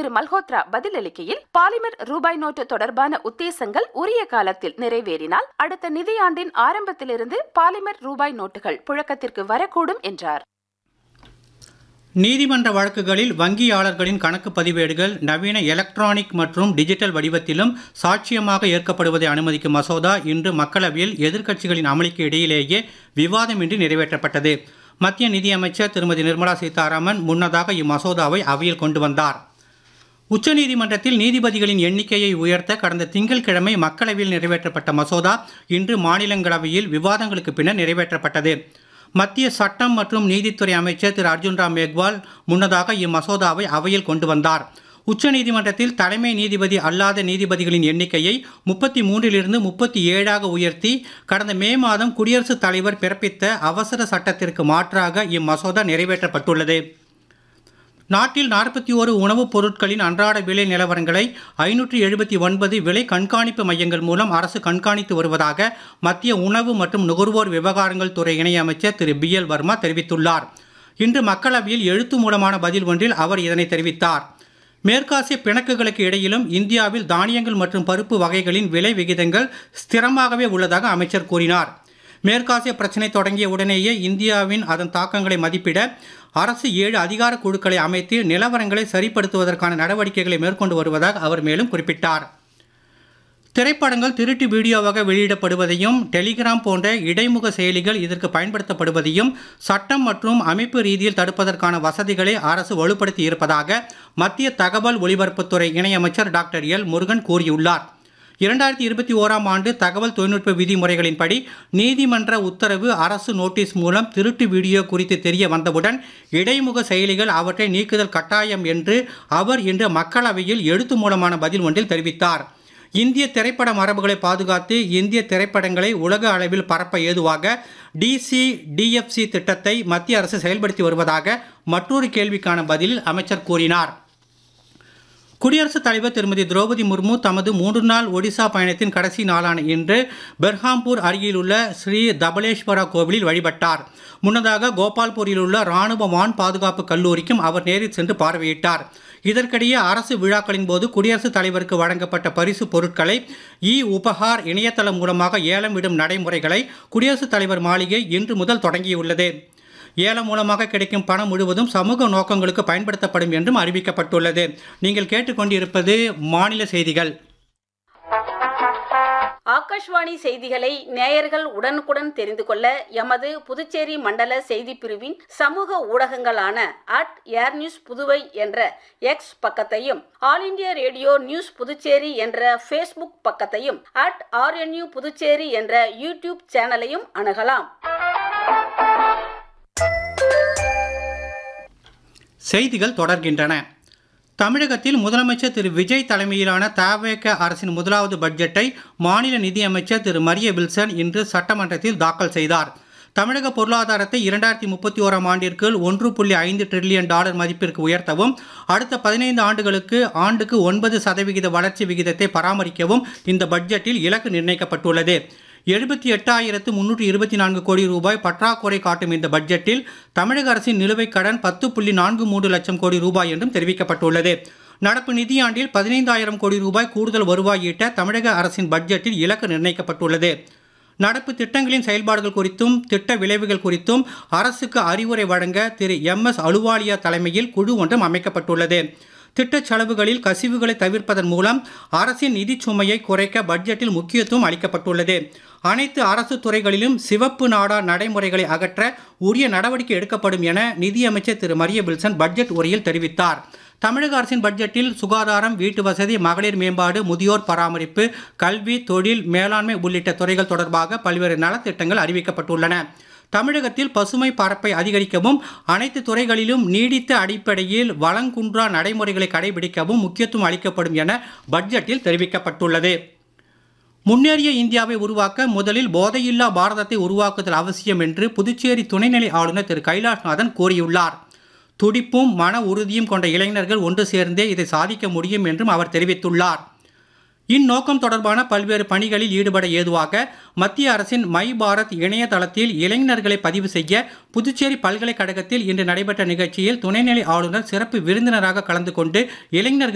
திரு மல்ஹோத்ரா பதிலளிக்கையில் பாலிமர் ரூபாய் நோட்டு தொடர்பான உத்தேசங்கள் உரிய காலத்தில் நிறைவேறினால் அடுத்த நிதியாண்டின் ஆரம்பத்திலிருந்து பாலிமர் ரூபாய் நோட்டுகள் புழக்கத்திற்கு வரக்கூடும் என்றார் நீதிமன்ற வழக்குகளில் வங்கியாளர்களின் கணக்கு பதிவேடுகள் நவீன எலக்ட்ரானிக் மற்றும் டிஜிட்டல் வடிவத்திலும் சாட்சியமாக ஏற்கப்படுவதை அனுமதிக்கும் மசோதா இன்று மக்களவையில் எதிர்க்கட்சிகளின் அமளிக்கு இடையிலேயே விவாதமின்றி நிறைவேற்றப்பட்டது மத்திய நிதியமைச்சர் திருமதி நிர்மலா சீதாராமன் முன்னதாக இம்மசோதாவை அவையில் கொண்டு வந்தார் உச்சநீதிமன்றத்தில் நீதிபதிகளின் எண்ணிக்கையை உயர்த்த கடந்த திங்கட்கிழமை மக்களவையில் நிறைவேற்றப்பட்ட மசோதா இன்று மாநிலங்களவையில் விவாதங்களுக்கு பின்னர் நிறைவேற்றப்பட்டது மத்திய சட்டம் மற்றும் நீதித்துறை அமைச்சர் திரு அர்ஜுன் ராம் மேக்வால் முன்னதாக இம்மசோதாவை அவையில் கொண்டு வந்தார் உச்சநீதிமன்றத்தில் தலைமை நீதிபதி அல்லாத நீதிபதிகளின் எண்ணிக்கையை முப்பத்தி மூன்றிலிருந்து முப்பத்தி ஏழாக உயர்த்தி கடந்த மே மாதம் குடியரசுத் தலைவர் பிறப்பித்த அவசர சட்டத்திற்கு மாற்றாக இம்மசோதா நிறைவேற்றப்பட்டுள்ளது நாட்டில் நாற்பத்தி ஓரு உணவுப் பொருட்களின் அன்றாட விலை நிலவரங்களை ஐநூற்றி எழுபத்தி ஒன்பது விலை கண்காணிப்பு மையங்கள் மூலம் அரசு கண்காணித்து வருவதாக மத்திய உணவு மற்றும் நுகர்வோர் விவகாரங்கள் துறை இணையமைச்சர் திரு பி எல் வர்மா தெரிவித்துள்ளார் இன்று மக்களவையில் எழுத்து மூலமான பதில் ஒன்றில் அவர் இதனை தெரிவித்தார் மேற்காசிய பிணக்குகளுக்கு இடையிலும் இந்தியாவில் தானியங்கள் மற்றும் பருப்பு வகைகளின் விலை விகிதங்கள் ஸ்திரமாகவே உள்ளதாக அமைச்சர் கூறினார் மேற்காசிய பிரச்சினை தொடங்கிய உடனேயே இந்தியாவின் அதன் தாக்கங்களை மதிப்பிட அரசு ஏழு அதிகார குழுக்களை அமைத்து நிலவரங்களை சரிப்படுத்துவதற்கான நடவடிக்கைகளை மேற்கொண்டு வருவதாக அவர் மேலும் குறிப்பிட்டார் திரைப்படங்கள் திருட்டு வீடியோவாக வெளியிடப்படுவதையும் டெலிகிராம் போன்ற இடைமுக செயலிகள் இதற்கு பயன்படுத்தப்படுவதையும் சட்டம் மற்றும் அமைப்பு ரீதியில் தடுப்பதற்கான வசதிகளை அரசு வலுப்படுத்தி இருப்பதாக மத்திய தகவல் ஒலிபரப்புத்துறை இணையமைச்சர் டாக்டர் எல் முருகன் கூறியுள்ளார் இரண்டாயிரத்தி இருபத்தி ஓராம் ஆண்டு தகவல் தொழில்நுட்ப விதிமுறைகளின்படி நீதிமன்ற உத்தரவு அரசு நோட்டீஸ் மூலம் திருட்டு வீடியோ குறித்து தெரிய வந்தவுடன் இடைமுக செயலிகள் அவற்றை நீக்குதல் கட்டாயம் என்று அவர் இன்று மக்களவையில் எழுத்து மூலமான பதில் ஒன்றில் தெரிவித்தார் இந்திய திரைப்பட மரபுகளை பாதுகாத்து இந்திய திரைப்படங்களை உலக அளவில் பரப்ப ஏதுவாக டிசி டிஎஃப்சி திட்டத்தை மத்திய அரசு செயல்படுத்தி வருவதாக மற்றொரு கேள்விக்கான பதிலில் அமைச்சர் கூறினார் குடியரசுத் தலைவர் திருமதி திரௌபதி முர்மு தமது மூன்று நாள் ஒடிசா பயணத்தின் கடைசி நாளான இன்று பெர்ஹாம்பூர் அருகிலுள்ள ஸ்ரீ தபலேஸ்வரா கோவிலில் வழிபட்டார் முன்னதாக கோபால்பூரில் உள்ள ராணுவ வான் பாதுகாப்பு கல்லூரிக்கும் அவர் நேரில் சென்று பார்வையிட்டார் இதற்கிடையே அரசு விழாக்களின் போது குடியரசுத் தலைவருக்கு வழங்கப்பட்ட பரிசு பொருட்களை இ உபஹார் இணையதளம் மூலமாக ஏலம் விடும் நடைமுறைகளை குடியரசுத் தலைவர் மாளிகை இன்று முதல் தொடங்கியுள்ளது ஏலம் மூலமாக கிடைக்கும் பணம் முழுவதும் சமூக நோக்கங்களுக்கு பயன்படுத்தப்படும் என்றும் அறிவிக்கப்பட்டுள்ளது நீங்கள் கேட்டுக்கொண்டிருப்பது மாநில செய்திகள் ஆகாஷ்வாணி செய்திகளை நேயர்கள் உடனுக்குடன் தெரிந்து கொள்ள எமது புதுச்சேரி மண்டல செய்தி பிரிவின் சமூக ஊடகங்களான அட் ஏர் நியூஸ் புதுவை என்ற எக்ஸ் பக்கத்தையும் all India radio news Puducherry என்ற ஃபேஸ்புக் பக்கத்தையும் அட் ஆர்என்யூ புதுச்சேரி என்ற யூடியூப் சேனலையும் அணுகலாம் செய்திகள் தொடர்கின்றன தமிழகத்தில் முதலமைச்சர் திரு விஜய் தலைமையிலான தவேக அரசின் முதலாவது பட்ஜெட்டை மாநில நிதியமைச்சர் திரு மரிய வில்சன் இன்று சட்டமன்றத்தில் தாக்கல் செய்தார் தமிழக பொருளாதாரத்தை இரண்டாயிரத்தி முப்பத்தி ஓராம் ஆண்டிற்குள் ஒன்று புள்ளி ஐந்து ட்ரில்லியன் டாலர் மதிப்பிற்கு உயர்த்தவும் அடுத்த பதினைந்து ஆண்டுகளுக்கு ஆண்டுக்கு ஒன்பது சதவிகித வளர்ச்சி விகிதத்தை பராமரிக்கவும் இந்த பட்ஜெட்டில் இலக்கு நிர்ணயிக்கப்பட்டுள்ளது எழுபத்தி எட்டாயிரத்து முன்னூற்றி இருபத்தி நான்கு கோடி ரூபாய் பற்றாக்குறை காட்டும் இந்த பட்ஜெட்டில் தமிழக அரசின் நிலுவைக் கடன் பத்து புள்ளி நான்கு மூன்று லட்சம் கோடி ரூபாய் என்றும் தெரிவிக்கப்பட்டுள்ளது நடப்பு நிதியாண்டில் பதினைந்தாயிரம் கோடி ரூபாய் கூடுதல் வருவாய் ஈட்ட தமிழக அரசின் பட்ஜெட்டில் இலக்கு நிர்ணயிக்கப்பட்டுள்ளது நடப்பு திட்டங்களின் செயல்பாடுகள் குறித்தும் திட்ட விளைவுகள் குறித்தும் அரசுக்கு அறிவுரை வழங்க திரு எம் எஸ் அலுவாலியா தலைமையில் குழு ஒன்றும் அமைக்கப்பட்டுள்ளது திட்டச் செலவுகளில் கசிவுகளை தவிர்ப்பதன் மூலம் அரசின் நிதிச் சுமையை குறைக்க பட்ஜெட்டில் முக்கியத்துவம் அளிக்கப்பட்டுள்ளது அனைத்து அரசு துறைகளிலும் சிவப்பு நாடா நடைமுறைகளை அகற்ற உரிய நடவடிக்கை எடுக்கப்படும் என நிதியமைச்சர் திரு மரிய வில்சன் பட்ஜெட் உரையில் தெரிவித்தார் தமிழக அரசின் பட்ஜெட்டில் சுகாதாரம் வீட்டு வசதி மகளிர் மேம்பாடு முதியோர் பராமரிப்பு கல்வி தொழில் மேலாண்மை உள்ளிட்ட துறைகள் தொடர்பாக பல்வேறு நலத்திட்டங்கள் அறிவிக்கப்பட்டுள்ளன தமிழகத்தில் பசுமை பரப்பை அதிகரிக்கவும் அனைத்து துறைகளிலும் நீடித்த அடிப்படையில் வளங்குன்றா நடைமுறைகளை கடைபிடிக்கவும் முக்கியத்துவம் அளிக்கப்படும் என பட்ஜெட்டில் தெரிவிக்கப்பட்டுள்ளது முன்னேறிய இந்தியாவை உருவாக்க முதலில் போதையில்லா பாரதத்தை உருவாக்குதல் அவசியம் என்று புதுச்சேரி துணைநிலை ஆளுநர் திரு கைலாஷ்நாதன் கூறியுள்ளார் துடிப்பும் மன உறுதியும் கொண்ட இளைஞர்கள் ஒன்று சேர்ந்தே இதை சாதிக்க முடியும் என்றும் அவர் தெரிவித்துள்ளார் இந்நோக்கம் தொடர்பான பல்வேறு பணிகளில் ஈடுபட ஏதுவாக மத்திய அரசின் மை பாரத் இணையதளத்தில் இளைஞர்களை பதிவு செய்ய புதுச்சேரி பல்கலைக்கழகத்தில் இன்று நடைபெற்ற நிகழ்ச்சியில் துணைநிலை ஆளுநர் சிறப்பு விருந்தினராக கலந்து கொண்டு இளைஞர்கள்